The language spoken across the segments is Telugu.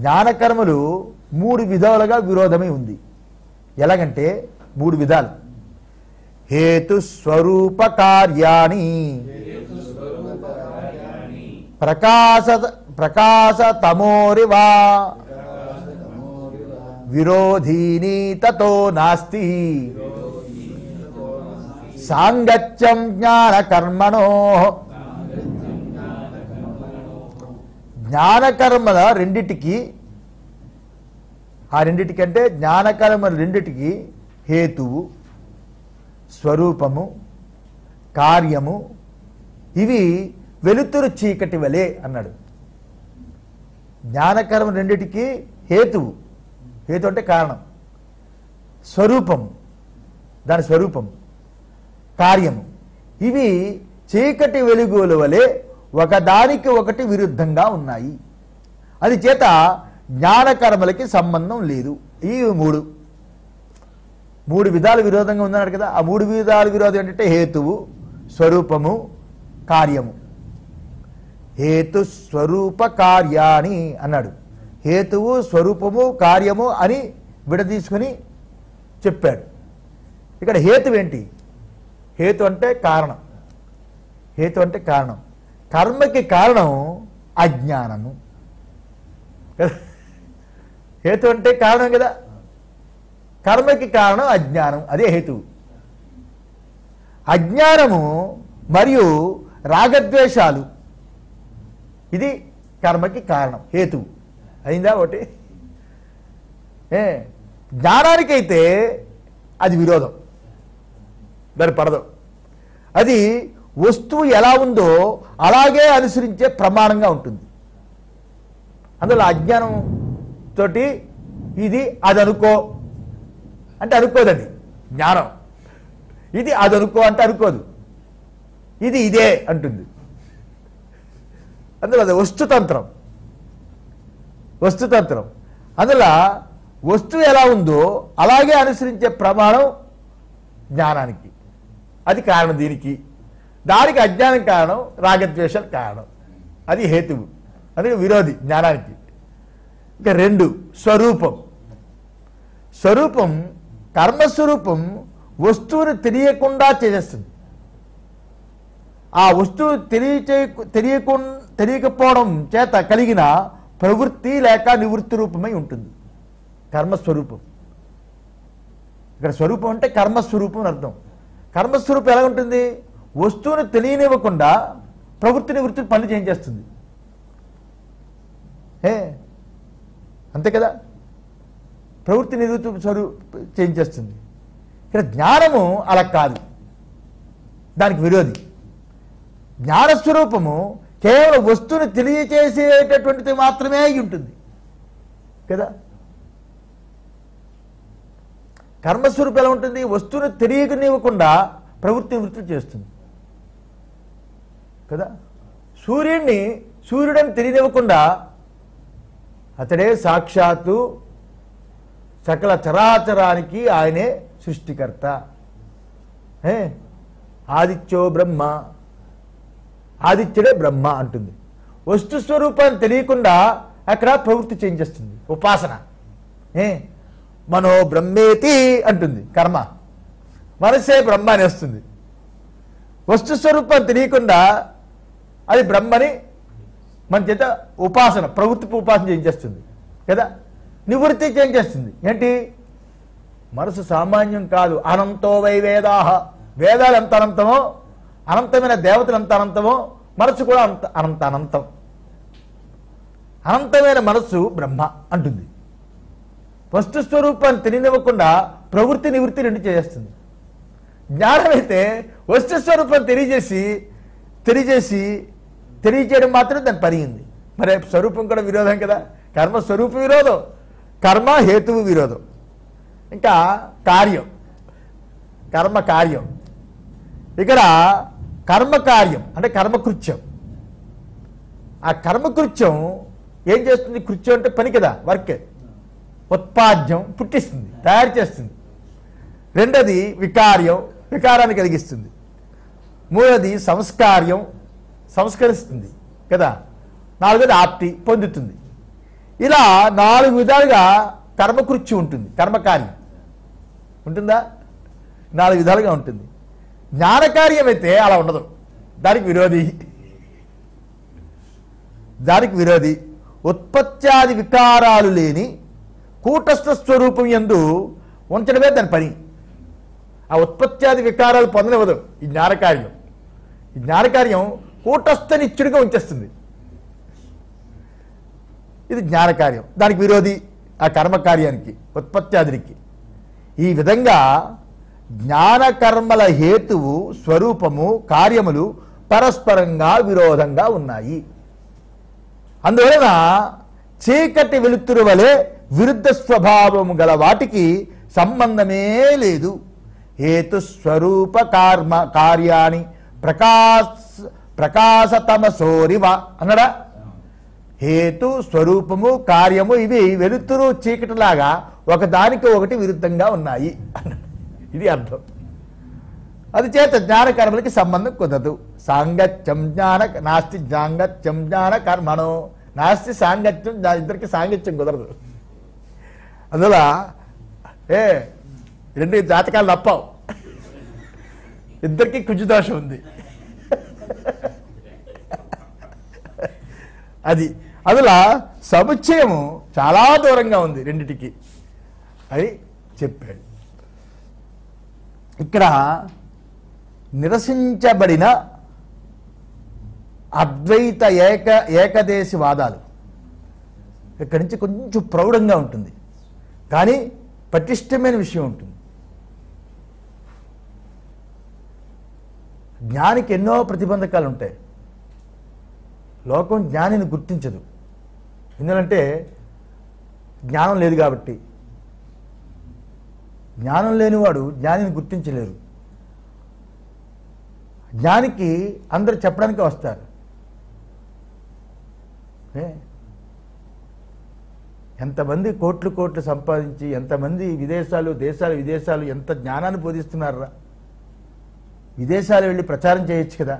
జ్ఞానకర్మలు మూడు విధాలుగా విరోధమై ఉంది ఎలాగంటే మూడు విధాలు హేతు స్వరూప కార్యాణి ప్రకాశ ప్రకాశ తమోరివా విరోధీని తతో నాస్తి సాంగత్యం జ్ఞాన కర్మణో జ్ఞానకర్మల రెండిటికి ఆ రెండిటికంటే జ్ఞానకర్మల రెండిటికి హేతువు స్వరూపము కార్యము ఇవి వెలుతురు చీకటి వలె అన్నాడు జ్ఞానకర్మ రెండిటికి హేతువు హేతు అంటే కారణం స్వరూపము దాని స్వరూపం కార్యము ఇవి చీకటి వెలుగుల వలె ఒకదానికి ఒకటి విరుద్ధంగా ఉన్నాయి అది చేత జ్ఞానకర్మలకి సంబంధం లేదు ఈ మూడు మూడు విధాలు విరోధంగా ఉందన్నాడు కదా ఆ మూడు విధాలు విరోధం ఏంటంటే హేతువు స్వరూపము కార్యము హేతు స్వరూప కార్యాణి అన్నాడు హేతువు స్వరూపము కార్యము అని విడదీసుకుని చెప్పాడు ఇక్కడ హేతు ఏంటి హేతు అంటే కారణం హేతు అంటే కారణం కర్మకి కారణం అజ్ఞానము కదా? హేతు అంటే కారణం కదా కర్మకి కారణం అజ్ఞానం అదే హేతువు అజ్ఞానము మరియు రాగద్వేషాలు ఇది కర్మకి కారణం హేతువు అయిందా ఒకటి ఏ జ్ఞానానికైతే అది విరోధం దాని పడదు అది వస్తువు ఎలా ఉందో అలాగే అనుసరించే ప్రమాణంగా ఉంటుంది అందులో అజ్ఞానం తోటి ఇది అది అనుకో అంటే అనుకోదండి జ్ఞానం ఇది అది అనుకో అంటే అనుకోదు ఇది ఇదే అంటుంది అందులో అది వస్తుతంత్రం వస్తుతంత్రం అందులో వస్తువు ఎలా ఉందో అలాగే అనుసరించే ప్రమాణం జ్ఞానానికి అది కారణం దీనికి దానికి అజ్ఞానం కారణం రాగద్వేషాలు కారణం అది హేతువు అది విరోధి జ్ఞానానికి ఇక రెండు స్వరూపం స్వరూపం కర్మస్వరూపం వస్తువుని తెలియకుండా చేసేస్తుంది ఆ వస్తువు తెలియచే తెలియకు తెలియకపోవడం చేత కలిగిన ప్రవృత్తి లేక నివృత్తి రూపమై ఉంటుంది కర్మస్వరూపం ఇక్కడ స్వరూపం అంటే కర్మస్వరూపం అని అర్థం కర్మస్వరూపం ఎలా ఉంటుంది వస్తువును తెలియనివ్వకుండా ప్రవృత్తి నివృత్తి పనులు చేయించేస్తుంది ఏ అంతే కదా ప్రవృత్తి నివృత్తి స్వరూ చేయించేస్తుంది ఇక్కడ జ్ఞానము అలా కాదు దానికి విరోధి జ్ఞానస్వరూపము కేవలం వస్తువుని తెలియచేసేటటువంటిది మాత్రమే అయి ఉంటుంది కదా కర్మస్వరూపం ఎలా ఉంటుంది వస్తువుని తెలియకనివ్వకుండా ప్రవృత్తి వృత్తి చేస్తుంది కదా సూర్యుడిని సూర్యుడని తెలియనివ్వకుండా అతడే సాక్షాత్తు సకల చరాచరానికి ఆయనే సృష్టికర్త ఏ ఆదిత్యో బ్రహ్మ ఆదిత్యుడే బ్రహ్మ అంటుంది వస్తు స్వరూపాన్ని తెలియకుండా అక్కడ ప్రవృత్తి చేంచేస్తుంది ఉపాసన ఏ మనో బ్రహ్మేతి అంటుంది కర్మ మనసే బ్రహ్మ అని వస్తుంది వస్తు స్వరూపాన్ని తెలియకుండా అది బ్రహ్మని మన చేత ఉపాసన ప్రవృత్తి ఉపాసన చేయించేస్తుంది కదా నివృత్తి చేయించేస్తుంది ఏంటి మనసు సామాన్యం కాదు అనంతో వై వేదాహ వేదాలు ఎంత అనంతమో అనంతమైన దేవతలు ఎంత అనంతమో మనసు కూడా అంత అనంత అనంతం అనంతమైన మనస్సు బ్రహ్మ అంటుంది వస్తు స్వరూపాన్ని తెలియనివ్వకుండా ప్రవృత్తి నివృత్తి రెండు చేస్తుంది జ్ఞానం అయితే వస్తు స్వరూపం తెలియజేసి తెలియజేసి తెలియజేయడం మాత్రం దాని పని ఉంది మరి స్వరూపం కూడా విరోధం కదా కర్మ స్వరూప విరోధం కర్మ హేతువు విరోధం ఇంకా కార్యం కర్మ కార్యం ఇక్కడ కర్మ కార్యం అంటే కర్మకృత్యం ఆ కర్మకృత్యం ఏం చేస్తుంది కృత్యం అంటే పని కదా వర్క్ ఉత్పాద్యం పుట్టిస్తుంది తయారు చేస్తుంది రెండోది వికార్యం వికారాన్ని కలిగిస్తుంది మూడోది సంస్కార్యం సంస్కరిస్తుంది కదా నాలుగోది ఆప్తి పొందుతుంది ఇలా నాలుగు విధాలుగా కర్మకృత్యం ఉంటుంది కర్మకార్యం ఉంటుందా నాలుగు విధాలుగా ఉంటుంది జ్ఞానకార్యం అయితే అలా ఉండదు దానికి విరోధి దానికి విరోధి ఉత్పత్త్యాది వికారాలు లేని కూటస్థ స్వరూపం ఎందు ఉంచడమే దాని పని ఆ ఉత్పత్త్యాది వికారాలు పొందనివ్వదు ఈ జ్ఞానకార్యం ఈ జ్ఞానకార్యం కూటస్థ నిత్యుడిగా ఉంచేస్తుంది ఇది జ్ఞానకార్యం దానికి విరోధి ఆ కర్మకార్యానికి ఉత్పత్త్యాదునికి ఈ విధంగా జ్ఞానకర్మల హేతువు స్వరూపము కార్యములు పరస్పరంగా విరోధంగా ఉన్నాయి అందువలన చీకటి వెలుతురు వలె విరుద్ధ స్వభావము గల వాటికి సంబంధమే లేదు హేతు స్వరూప కర్మ కార్యాణి ప్రకాశ ప్రకాశతమసోరివ అన్నడా హేతు స్వరూపము కార్యము ఇవి వెలుతురు చీకటిలాగా ఒకదానికి ఒకటి విరుద్ధంగా ఉన్నాయి అన్నాడు. ఇది అర్థం అది చేత జ్ఞానకర్మలకి సంబంధం కుదరదు సాంగత్యం జ్ఞాన నాస్తి జాంగత్యం జ్ఞాన కర్మణో నాస్తి సాంగత్యం దా- ఇద్దరికి సాంగత్యం కుదరదు అందువల్ల ఏ రెండు జాతకాలు తప్పవు ఇద్దరికి కుజుదోషం ఉంది అది అందులో సముచ్చయము చాలా దూరంగా ఉంది రెండిటికి అని చెప్పాడు ఇక్కడ నిరసించబడిన అద్వైత ఏక ఏకదేశి వాదాలు ఇక్కడి నుంచి కొంచెం ప్రౌఢంగా ఉంటుంది కానీ పటిష్టమైన విషయం ఉంటుంది జ్ఞానికి ఎన్నో ప్రతిబంధకాలు ఉంటాయి లోకం జ్ఞానిని గుర్తించదు ఎందుకంటే జ్ఞానం లేదు కాబట్టి జ్ఞానం లేనివాడు జ్ఞానిని గుర్తించలేరు జ్ఞానికి అందరు చెప్పడానికి వస్తారు ఏ? ఎంతమంది కోట్లు కోట్లు సంపాదించి ఎంతమంది విదేశాలు దేశాలు విదేశాలు ఎంత జ్ఞానాన్ని బోధిస్తున్నారా విదేశాలు వెళ్ళి ప్రచారం చేయొచ్చు కదా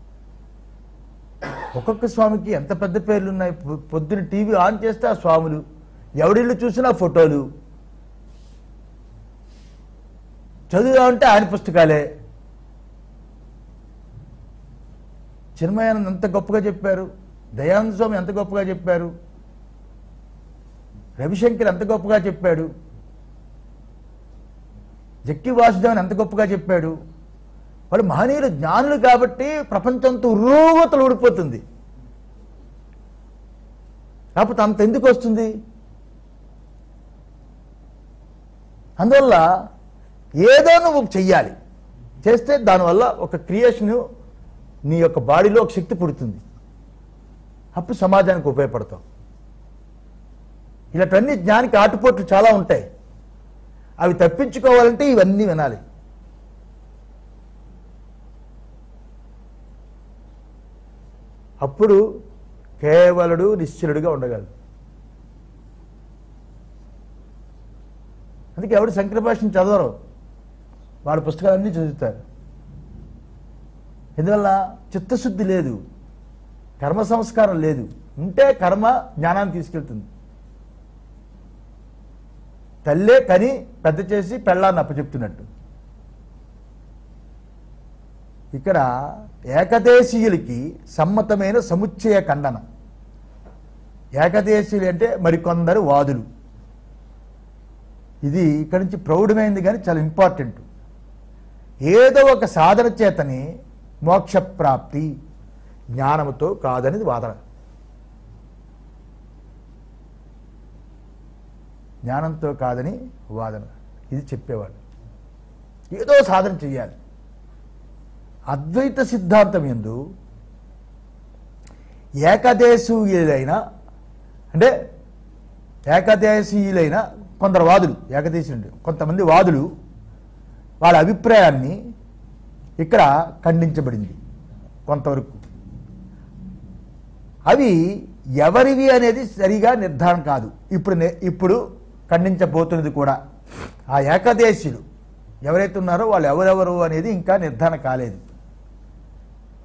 ఒక్కొక్క స్వామికి ఎంత పెద్ద పేర్లు ఉన్నాయి పొ- పొద్దున టీవీ ఆన్ చేస్తే ఆ స్వాములు ఎవడిళ్ళు చూసినా ఫోటోలు చదువుదామంటే ఆయన పుస్తకాలే చిన్మయానంద్ ఎంత గొప్పగా చెప్పారు దయానంద స్వామి ఎంత గొప్పగా చెప్పారు రవిశంకర్ ఎంత గొప్పగా చెప్పాడు జక్కి వాసుదేవన్ ఎంత గొప్పగా చెప్పాడు వాళ్ళు మహనీయులు జ్ఞానులు కాబట్టి ప్రపంచంతో ఉర్రూగతలు ఊడిపోతుంది కాకపోతే అంత ఎందుకు వస్తుంది అందువల్ల ఏదో నువ్వు చెయ్యాలి చేస్తే దానివల్ల ఒక క్రియేషన్ నీ యొక్క బాడీలో ఒక శక్తి పుడుతుంది అప్పుడు సమాజానికి ఉపయోగపడతాం ఇలాంటివన్నీ జ్ఞానికి ఆటుపోట్లు చాలా ఉంటాయి అవి తప్పించుకోవాలంటే ఇవన్నీ వినాలి అప్పుడు కేవలుడు నిశ్చలుడుగా ఉండగలడు అందుకే ఎవడు శంకర భాషను చదవరు వాళ్ళ పుస్తకాలన్నీ చదువుతారు ఎందువల్ల చిత్తశుద్ధి లేదు కర్మ సంస్కారం లేదు ఉంటే కర్మ జ్ఞానాన్ని తీసుకెళ్తుంది తల్లే కని పెద్ద చేసి పెళ్ళాన్ని అప్పచెప్తున్నట్టు ఇక్కడ ఏకదేశీయులకి సమ్మతమైన సముచ్చయ ఖండన ఏకదేశీయులు అంటే మరికొందరు వాదులు ఇది ఇక్కడి నుంచి ప్రౌఢమైంది కానీ చాలా ఇంపార్టెంట్ ఏదో ఒక సాధన చేతని మోక్షప్రాప్తి జ్ఞానముతో కాదనేది వాదన జ్ఞానంతో కాదని వాదన ఇది చెప్పేవాడు ఏదో సాధన చెయ్యాలి అద్వైత సిద్ధాంతం ఎందు ఏకదేశీయులైన అంటే ఏకదేశీయులైన కొందరు వాదులు ఏకదేశీయులు కొంతమంది వాదులు వాళ్ళ అభిప్రాయాన్ని ఇక్కడ ఖండించబడింది కొంతవరకు అవి ఎవరివి అనేది సరిగా నిర్ధారణ కాదు ఇప్పుడు నే- ఇప్పుడు ఖండించబోతున్నది కూడా ఆ ఏకదేశీయులు ఎవరైతే ఉన్నారో వాళ్ళు ఎవరెవరు అనేది ఇంకా నిర్ధారణ కాలేదు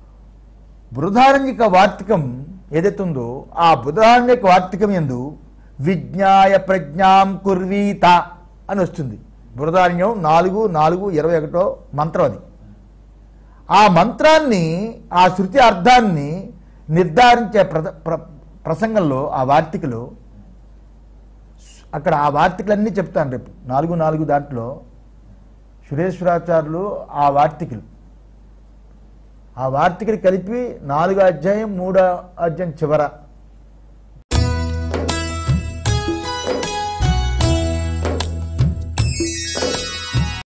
బృహదారణ్యక వార్తికం ఏదైతే ఉందో ఆ బృహదారణ్యక వార్తికం ఎందు విజ్ఞాయ ప్రజ్ఞాం కుర్వీత అని వస్తుంది బృహదారణ్యం నాలుగు నాలుగు ఇరవై ఒకటో మంత్రం అది ఆ మంత్రాన్ని ఆ శృతి అర్థాన్ని నిర్ధారించే ప్ర ప్ర- ప్రసంగంలో ఆ వార్తికలో అక్కడ ఆ వార్తికలన్నీ చెప్తాను రేపు నాలుగు నాలుగు దాంట్లో సురేశ్వరాచార్యులు ఆ వార్తికలు ఆ వార్తికలు కలిపి నాలుగో అధ్యాయం మూడో అధ్యాయం చివర